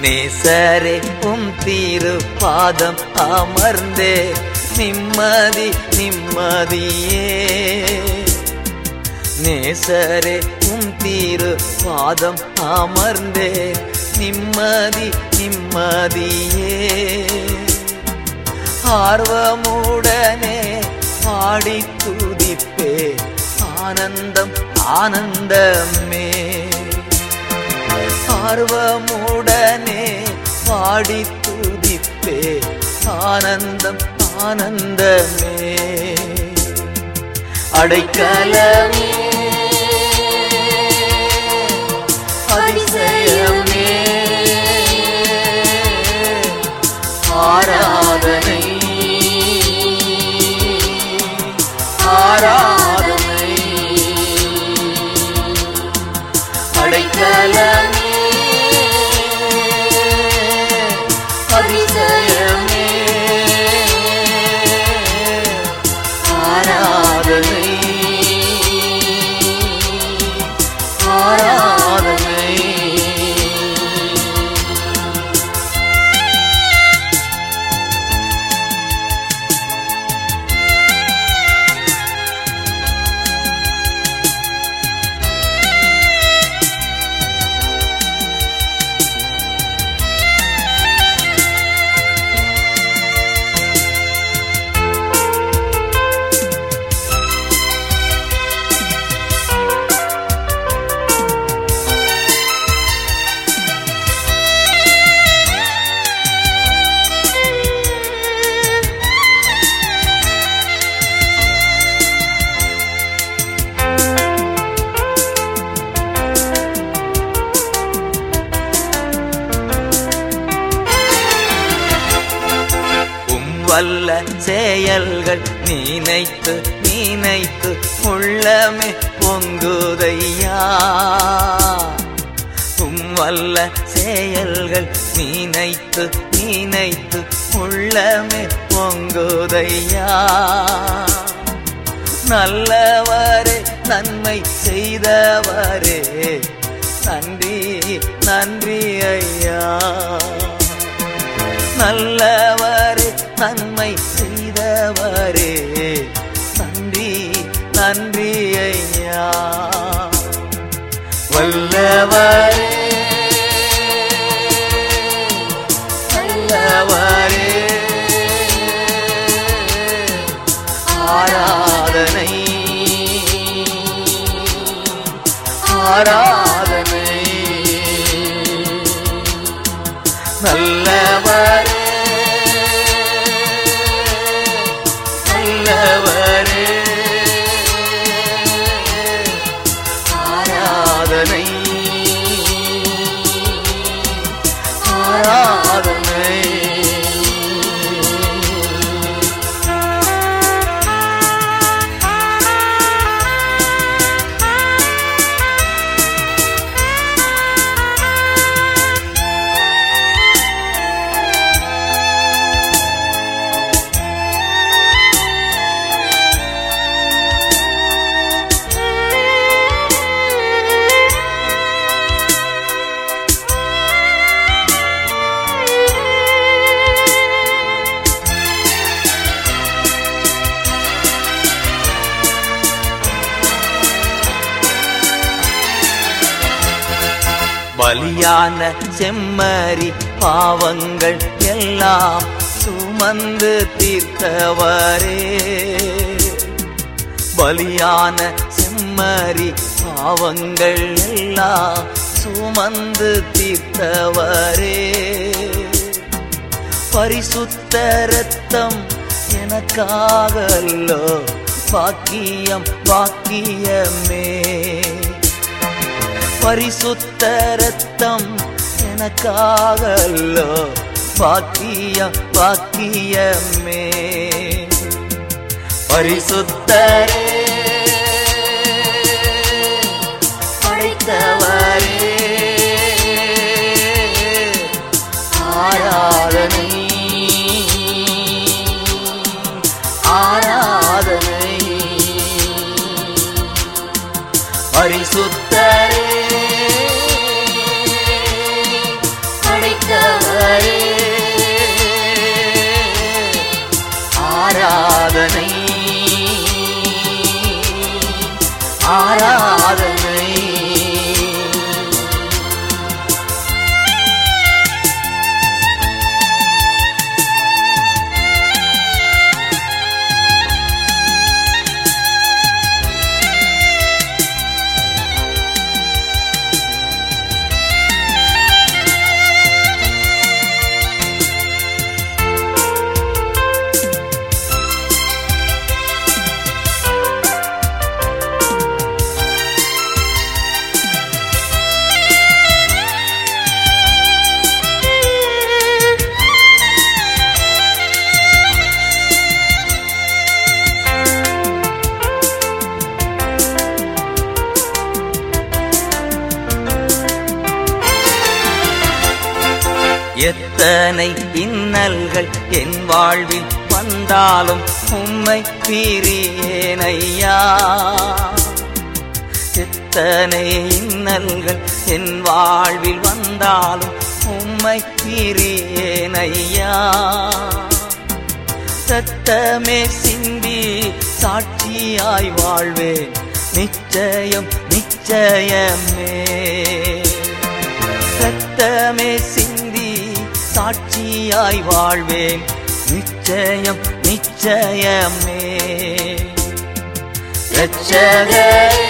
நேசரே உம் தீரு பாதம் அமர்ந்தே நிம்மதி நிம்மதியே நேசரே உம் தீரு பாதம் அமர்ந்தே நிம்மதி நிம்மதியே ஆர்வமுடனே பாடி துதிப்பே ஆனந்தம் ஆனந்தமே ஆர்வமுடனே பாடி துதிப்பே ஆனந்தம் ஆனந்தமே அடைக்கலமே அதிசயமே ஆராதனை ஆராதனை அடைக்கலமே அதிசயமே ஆராதனை ஆராதனை உம் வல்ல செயல்கள் நினைத்து நினைத்து உள்ளமே பொங்குதையா உம் வல்ல செயல்கள் நினைத்து நினைத்து உள்ளமே பொங்குதையா நல்லவரே நன்மை செய்தவரே நன்றி நன்றி ஐயா நல்லவரே நன்மை செய்தவரே நன்றி நன்றி ஐயா வல்லவரே நல்லவரே ஆராதனை ஆராதனை நல்லவரே நல்லவரே ஆராதனை ஆராதனை பலியான செம்மறி பாவங்கள் எல்லாம் சுமந்து தீர்த்தவரே பலியான செம்மறி பாவங்கள் எல்லாம் சுமந்து தீர்த்தவரே பரிசுத்த ரத்தம் எனக்காகல்லோ பாக்கியம் பாக்கியமே பரிசுத்த ரத்தம் எனக்காகல்லோ பாக்கியம் பாக்கியமே பரிசுத்தரே படைத்தவரே ஆராதனை ஆராதனை பரிசுத்தரே படைத்தவரே ஆராதனை எத்தனை இன்னல்கள் என் வாழ்வில் வந்தாலும் உம்மை பிரியேனையா எத்தனை இன்னல்கள் என் வாழ்வில் வந்தாலும் உம்மை பிரியேனையா சத்தமே சிந்தி சாட்சியாய் வாழ்வேன் நிச்சயம் நிச்சயமே சத்தமே சிந்தி சாட்சியாய் வாழ்வேன் நிச்சயம் நிச்சயமே ரட்சகரே